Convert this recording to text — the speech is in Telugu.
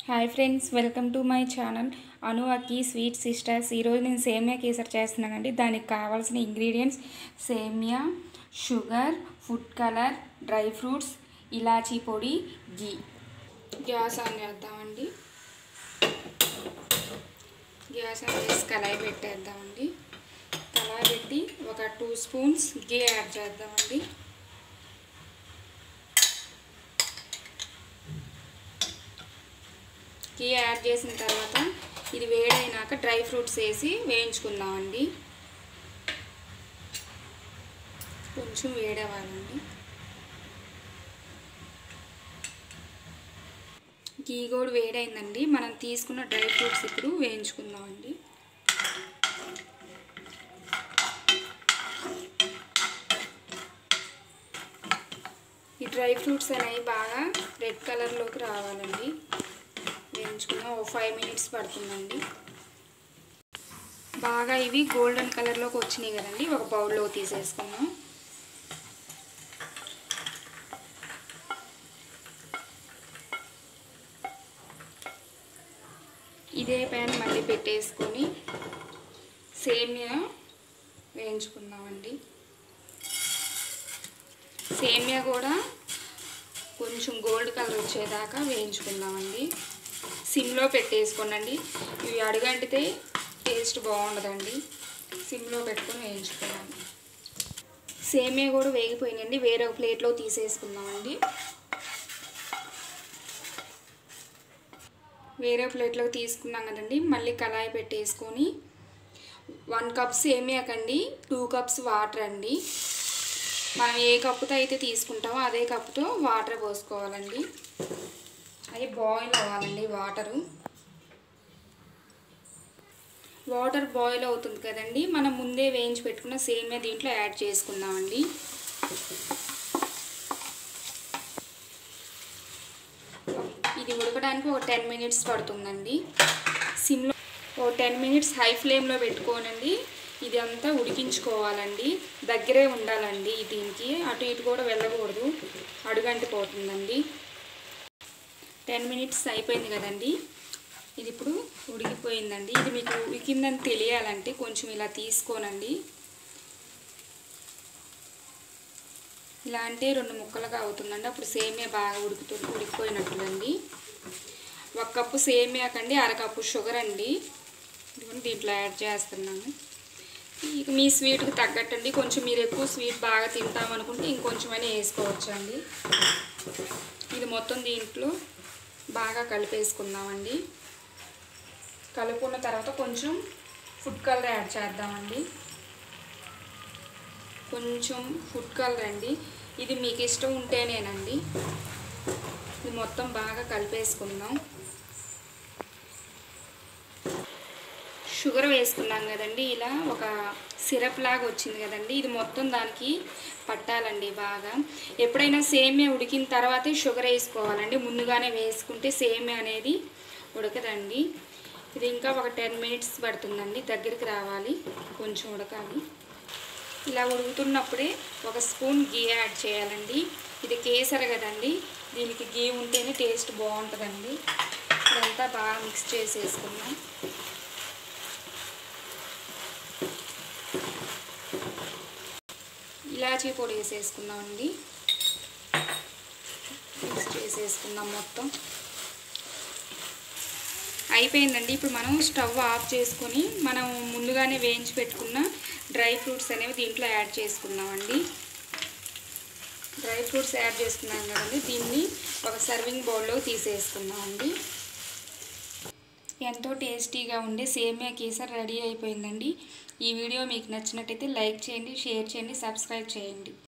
hi friends welcome to my channel Anu Akki sweet sisters ఈరోజు నేను సేమియా కేసరి చేస్తున్నానండి దానికి కావాల్సిన ఇంగ్రీడియంట్స్ సేమియా sugar food colour dry fruits ఇలాచీ పొడి గీ గ్యాస్ ఆన్ చేద్దామండి గ్యాస్ ఆన్ చేసి కళాయి పెట్టేద్దామండి కళాయి పెట్టి ఒక టూ స్పూన్స్ గీ యాడ్ చేద్దామండి గీ యాడ్ చేసిన తర్వాత ఇది వేడైనాక డ్రై ఫ్రూట్స్ వేసి వేయించుకుందామండి కొంచెం వేడవ్వాలండి గీ కూడా వేడైందండి మనం తీసుకున్న డ్రై ఫ్రూట్స్ ఇప్పుడు వేయించుకుందామండి ఈ డ్రై ఫ్రూట్స్ అనేవి బాగా రెడ్ కలర్లోకి రావాలండి వేయించుకున్నాం ఓ ఫైవ్ మినిట్స్ పడుతుందండి బాగా ఇవి గోల్డెన్ కలర్లోకి వచ్చినాయి కదండి ఒక బౌల్లో తీసేసుకున్నాం ఇదే ప్యాన్ మళ్ళీ పెట్టేసుకొని సేమియా వేయించుకుందామండి సేమియా కూడా కొంచెం గోల్డ్ కలర్ వచ్చేదాకా వేయించుకుందామండి సిమ్లో పెట్టేసుకోనండి ఇవి అడుగంటితే టేస్ట్ బాగుండదండి సిమ్లో పెట్టుకొని వేయించుకోవాలి సేమియా కూడా వేగిపోయినండి వేరే ఒక ప్లేట్లో తీసేసుకుందామండి వేరే ప్లేట్లో తీసుకున్నాం కదండి మళ్ళీ కళాయి పెట్టేసుకొని వన్ కప్ సేమియాకండి టూ కప్స్ వాటర్ అండి మనం ఏ కప్పుతో అయితే తీసుకుంటామో అదే కప్పుతో వాటర్ పోసుకోవాలండి అవి బాయిల్ అవ్వాలండి వాటరు వాటర్ బాయిల్ అవుతుంది కదండి మనం ముందే వేయించి పెట్టుకున్న సేమియా దీంట్లో యాడ్ చేసుకుందామండి ఇది ఉడకడానికి ఒక టెన్ మినిట్స్ పడుతుందండి సిమ్లో ఓ టెన్ మినిట్స్ హై ఫ్లేమ్లో పెట్టుకోనండి ఇది అంతా ఉడికించుకోవాలండి దగ్గరే ఉండాలండి దీనికి అటు ఇటు కూడా వెళ్ళకూడదు అడుగంటిపోతుందండి టెన్ మినిట్స్ అయిపోయింది కదండి ఇది ఇప్పుడు ఉడికిపోయిందండి ఇది మీకు ఉడికిందని తెలియాలంటే కొంచెం ఇలా తీసుకోనండి ఇలా అంటే రెండు ముక్కలుగా అవుతుందండి అప్పుడు సేమియా బాగా ఉడుకుతు ఉడికిపోయినట్లండి ఒక కప్పు సేమియాకండి అరకప్పు షుగర్ అండి ఇదిగోండి దీంట్లో యాడ్ చేస్తున్నాను ఇక మీ స్వీట్కి తగ్గట్టండి కొంచెం మీరు ఎక్కువ స్వీట్ బాగా తింటామనుకుంటే ఇంకొంచెమైనా వేసుకోవచ్చు అండి ఇది మొత్తం దీంట్లో బాగా కలిపేసుకుందామండి కలుపుకున్న తర్వాత కొంచెం ఫుడ్ కలర్ యాడ్ చేద్దామండి కొంచెం ఫుడ్ కలర్ అండి ఇది మీకు ఇష్టం ఉంటేనేనండి ఇది మొత్తం బాగా కలిపేసుకుందాం షుగర్ వేసుకున్నాం కదండి ఇలా ఒక సిరప్ లాగా వచ్చింది కదండి ఇది మొత్తం దానికి పట్టాలండి బాగా ఎప్పుడైనా సేమియా ఉడికిన తర్వాతే షుగర్ వేసుకోవాలండి ముందుగానే వేసుకుంటే సేమియా అనేది ఉడకదండి ఇది ఇంకా ఒక టెన్ మినిట్స్ పడుతుందండి దగ్గరికి రావాలి కొంచెం ఉడకాలి ఇలా ఉడుకుతున్నప్పుడే ఒక స్పూన్ గీ యాడ్ చేయాలండి ఇది కేసరి కదండి దీనికి గీ ఉంటేనే టేస్ట్ బాగుంటుందండి ఇదంతా బాగా మిక్స్ చేసేసుకుందాం ఇలాచీ పొడి వేసేసుకుందామండి మిక్స్ చేసేసుకుందాం మొత్తం అయిపోయిందండి ఇప్పుడు మనం స్టవ్ ఆఫ్ చేసుకొని మనం ముందుగానే వేయించి పెట్టుకున్న డ్రై ఫ్రూట్స్ అనేవి దీంట్లో యాడ్ చేసుకుందామండి డ్రై ఫ్రూట్స్ యాడ్ చేసుకున్నాం కదండి దీన్ని ఒక సర్వింగ్ బౌల్లో తీసేసుకుందామండి ఎంతో టేస్టీగా ఉండే సేమియా కేసర్ రెడీ అయిపోయిందండి ఈ వీడియో మీకు నచ్చినట్టయితే లైక్ చేయండి షేర్ చేయండి సబ్స్క్రైబ్ చేయండి